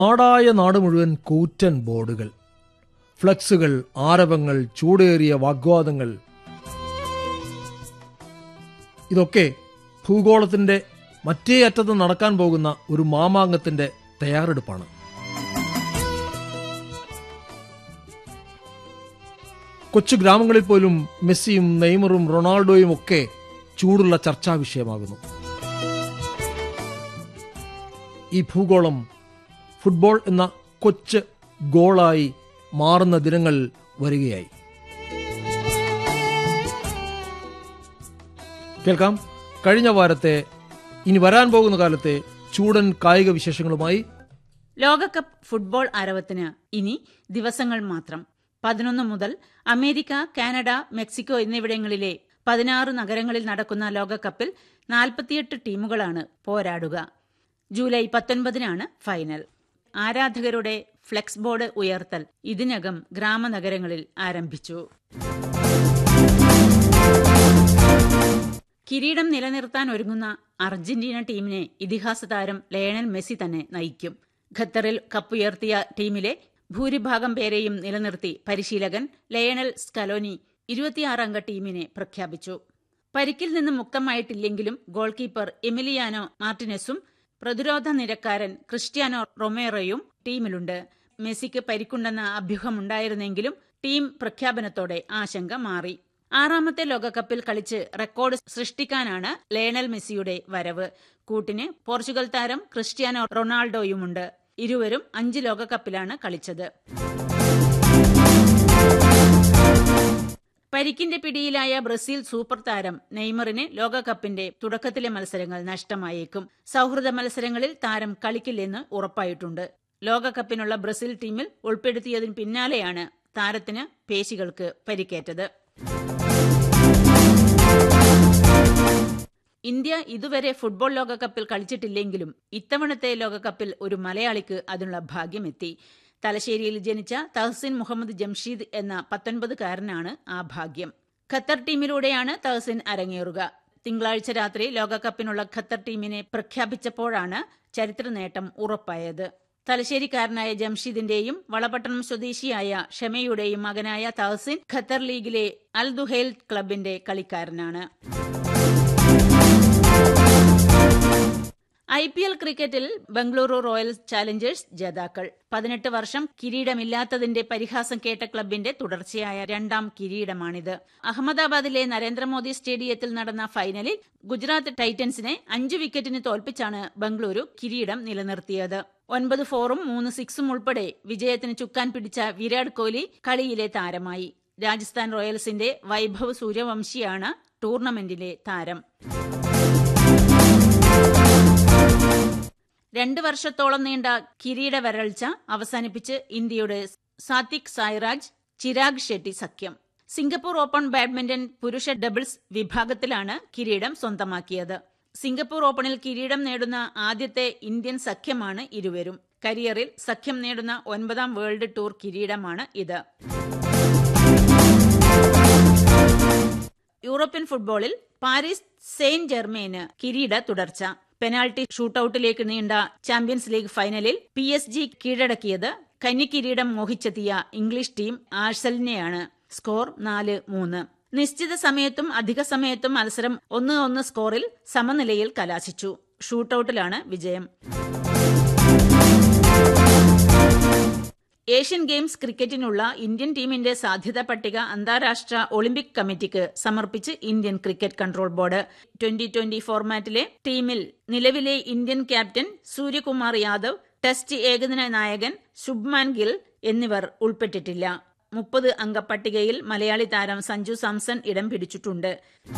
നാടായ നാട് മുഴുവൻ കൂറ്റൻ ബോർഡുകൾ ഫ്ലക്സുകൾ ആരവങ്ങൾ ചൂടേറിയ വാഗ്വാദങ്ങൾ ഇതൊക്കെ ഭൂഗോളത്തിന്റെ മറ്റേ അറ്റത്ത് നടക്കാൻ പോകുന്ന ഒരു മാമാങ്കത്തിന്റെ തയ്യാറെടുപ്പാണ് കൊച്ചു ഗ്രാമങ്ങളിൽ പോലും മെസ്സിയും നെയ്മറും റൊണാൾഡോയും ഒക്കെ ചൂടുള്ള ചർച്ചാ വിഷയമാകുന്നു ഈ ഭൂഗോളം ഫുട്ബോൾ എന്ന കൊച്ച് ഗോളായി മാറുന്ന ദിനങ്ങൾ വരികയായി കേൾക്കാം കഴിഞ്ഞ വാരത്തെ ഇനി വരാൻ പോകുന്ന കാലത്തെ ചൂടൻ കായിക വിശേഷങ്ങളുമായി ലോകകപ്പ് ഫുട്ബോൾ ആരവത്തിന് ഇനി ദിവസങ്ങൾ മാത്രം പതിനൊന്ന് മുതൽ അമേരിക്ക കാനഡ മെക്സിക്കോ എന്നിവിടങ്ങളിലെ പതിനാറ് നഗരങ്ങളിൽ നടക്കുന്ന ലോകകപ്പിൽ നാൽപ്പത്തിയെട്ട് ടീമുകളാണ് പോരാടുക ജൂലൈ പത്തൊൻപതിനാണ് ഫൈനൽ ആരാധകരുടെ ഫ്ലെക്സ് ബോർഡ് ഉയർത്തൽ ഇതിനകം ഗ്രാമനഗരങ്ങളിൽ ആരംഭിച്ചു കിരീടം നിലനിർത്താൻ ഒരുങ്ങുന്ന അർജന്റീന ടീമിനെ ഇതിഹാസ താരം ലയണൽ മെസ്സി തന്നെ നയിക്കും ഖത്തറിൽ കപ്പുയർത്തിയ ടീമിലെ ഭൂരിഭാഗം പേരെയും നിലനിർത്തി പരിശീലകൻ ലയണൽ സ്കലോനി ഇരുപത്തിയാറംഗ ടീമിനെ പ്രഖ്യാപിച്ചു പരിക്കിൽ നിന്ന് മുക്തമായിട്ടില്ലെങ്കിലും ഗോൾ കീപ്പർ എമിലിയാനോ മാർട്ടിനെസും പ്രതിരോധ നിരക്കാരൻ ക്രിസ്ത്യാനോ റൊമേറോയും ടീമിലുണ്ട് മെസ്സിക്ക് പരിക്കുണ്ടെന്ന അഭ്യൂഹമുണ്ടായിരുന്നെങ്കിലും ടീം പ്രഖ്യാപനത്തോടെ ആശങ്ക മാറി ആറാമത്തെ ലോകകപ്പിൽ കളിച്ച് റെക്കോർഡ് സൃഷ്ടിക്കാനാണ് ലയണൽ മെസ്സിയുടെ വരവ് കൂട്ടിന് പോർച്ചുഗൽ താരം ക്രിസ്ത്യാനോ റൊണാൾഡോയുമുണ്ട് ഇരുവരും അഞ്ച് ലോകകപ്പിലാണ് കളിച്ചത് പരിക്കിന്റെ പിടിയിലായ ബ്രസീൽ സൂപ്പർ താരം നെയ്മറിന് ലോകകപ്പിന്റെ തുടക്കത്തിലെ മത്സരങ്ങൾ നഷ്ടമായേക്കും സൗഹൃദ മത്സരങ്ങളിൽ താരം കളിക്കില്ലെന്ന് ഉറപ്പായിട്ടുണ്ട് ലോകകപ്പിനുള്ള ബ്രസീൽ ടീമിൽ ഉൾപ്പെടുത്തിയതിന് പിന്നാലെയാണ് താരത്തിന് പേശികൾക്ക് പരിക്കേറ്റത് ഇന്ത്യ ഇതുവരെ ഫുട്ബോൾ ലോകകപ്പിൽ കളിച്ചിട്ടില്ലെങ്കിലും ഇത്തവണത്തെ ലോകകപ്പിൽ ഒരു മലയാളിക്ക് അതിനുള്ള ഭാഗ്യമെത്തി തലശ്ശേരിയിൽ ജനിച്ച തഹസിൻ മുഹമ്മദ് ജംഷീദ് എന്ന പത്തൊൻപതുകാരനാണ് ആ ഭാഗ്യം ഖത്തർ ടീമിലൂടെയാണ് തഹസിൻ അരങ്ങേറുക തിങ്കളാഴ്ച രാത്രി ലോകകപ്പിനുള്ള ഖത്തർ ടീമിനെ പ്രഖ്യാപിച്ചപ്പോഴാണ് ചരിത്ര നേട്ടം ഉറപ്പായത് തലശ്ശേരിക്കാരനായ ജംഷീദിന്റെയും വളപട്ടണം സ്വദേശിയായ ഷമയുടെയും മകനായ തഹസിൻ ഖത്തർ ലീഗിലെ അൽ ദുഹൈൽ ക്ലബിന്റെ കളിക്കാരനാണ് ഐ പി എൽ ക്രിക്കറ്റിൽ ബംഗളൂരു റോയൽ ചാലഞ്ചേഴ്സ് ജേതാക്കൾ പതിനെട്ട് വർഷം കിരീടമില്ലാത്തതിന്റെ പരിഹാസം കേട്ട ക്ലബിന്റെ തുടർച്ചയായ രണ്ടാം കിരീടമാണിത് അഹമ്മദാബാദിലെ നരേന്ദ്രമോദി സ്റ്റേഡിയത്തിൽ നടന്ന ഫൈനലിൽ ഗുജറാത്ത് ടൈറ്റൻസിനെ അഞ്ചു വിക്കറ്റിന് തോൽപ്പിച്ചാണ് ബംഗളൂരു കിരീടം നിലനിർത്തിയത് ഒൻപത് ഫോറും മൂന്ന് സിക്സും ഉൾപ്പെടെ വിജയത്തിന് ചുക്കാൻ പിടിച്ച വിരാട് കോഹ്ലി കളിയിലെ താരമായി രാജസ്ഥാൻ റോയൽസിന്റെ വൈഭവ് സൂര്യവംശിയാണ് ടൂർണമെന്റിലെ താരം രണ്ട് വർഷത്തോളം നീണ്ട കിരീട വരൾച്ച അവസാനിപ്പിച്ച് ഇന്ത്യയുടെ സാത്വിക് സായ്രാജ് ചിരാഗ് ഷെട്ടി സഖ്യം സിംഗപ്പൂർ ഓപ്പൺ ബാഡ്മിന്റൺ പുരുഷ ഡബിൾസ് വിഭാഗത്തിലാണ് കിരീടം സ്വന്തമാക്കിയത് സിംഗപ്പൂർ ഓപ്പണിൽ കിരീടം നേടുന്ന ആദ്യത്തെ ഇന്ത്യൻ സഖ്യമാണ് ഇരുവരും കരിയറിൽ സഖ്യം നേടുന്ന ഒൻപതാം വേൾഡ് ടൂർ കിരീടമാണ് ഇത് യൂറോപ്യൻ ഫുട്ബോളിൽ പാരീസ് സെയിന്റ് ജെർമെയിന് കിരീട തുടർച്ച പെനാൽറ്റി ഷൂട്ടൌട്ടിലേക്ക് നീണ്ട ചാമ്പ്യൻസ് ലീഗ് ഫൈനലിൽ പി എസ് ജി കീഴടക്കിയത് കന്നിക്കിരീടം മോഹിച്ചെത്തിയ ഇംഗ്ലീഷ് ടീം ആഴ്സലിനെയാണ് സ്കോർ നാല് മൂന്ന് നിശ്ചിത സമയത്തും അധിക സമയത്തും മത്സരം ഒന്ന് ഒന്ന് സ്കോറിൽ സമനിലയിൽ കലാശിച്ചു ഷൂട്ടൌട്ടിലാണ് വിജയം ഏഷ്യൻ ഗെയിംസ് ക്രിക്കറ്റിനുള്ള ഇന്ത്യൻ ടീമിന്റെ സാധ്യത പട്ടിക അന്താരാഷ്ട്ര ഒളിമ്പിക് കമ്മിറ്റിക്ക് സമർപ്പിച്ച് Indian cricket control board twenty twenty ഫോർമാറ്റിലെ ടീമിൽ നിലവിലെ Indian captain Suryakumar Yadav test ഏകദിന നായകൻ ശുഭ്മാൻ ഗിൽ എന്നിവർ ഉൾപ്പെട്ടിട്ടില്ല മുപ്പത് അംഗ പട്ടികയിൽ മലയാളി താരം സഞ്ജു സാംസൺ ഇടം പിടിച്ചിട്ടുണ്ട്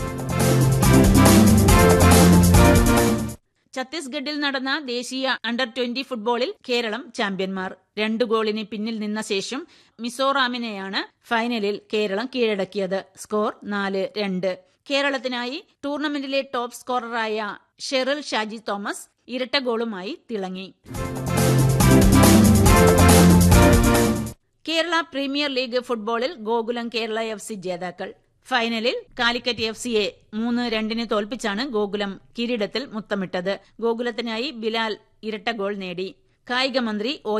ഛത്തീസ്ഗഡിൽ നടന്ന ദേശീയ അണ്ടർ ട്വന്റി ഫുട്ബോളിൽ കേരളം ചാമ്പ്യന്മാർ രണ്ടു ഗോളിന് പിന്നിൽ നിന്ന ശേഷം മിസോറാമിനെയാണ് ഫൈനലിൽ കേരളം കീഴടക്കിയത് സ്കോർ നാല് രണ്ട് കേരളത്തിനായി ടൂർണമെന്റിലെ ടോപ്പ് സ്കോററായ ഷെറിൽ ഷാജി തോമസ് ഇരട്ട ഗോളുമായി തിളങ്ങി കേരള പ്രീമിയർ ലീഗ് ഫുട്ബോളിൽ ഗോകുലം കേരള എഫ് സി ജേതാക്കൾ ഫൈനലിൽ കാലിക്കറ്റ് എഫ് സിയെ മൂന്ന് രണ്ടിന് തോൽപ്പിച്ചാണ് ഗോകുലം കിരീടത്തിൽ മുത്തമിട്ടത് ഗോകുലത്തിനായി ബിലാൽ ഇരട്ട ഗോൾ നേടി കായിക മന്ത്രി ഒ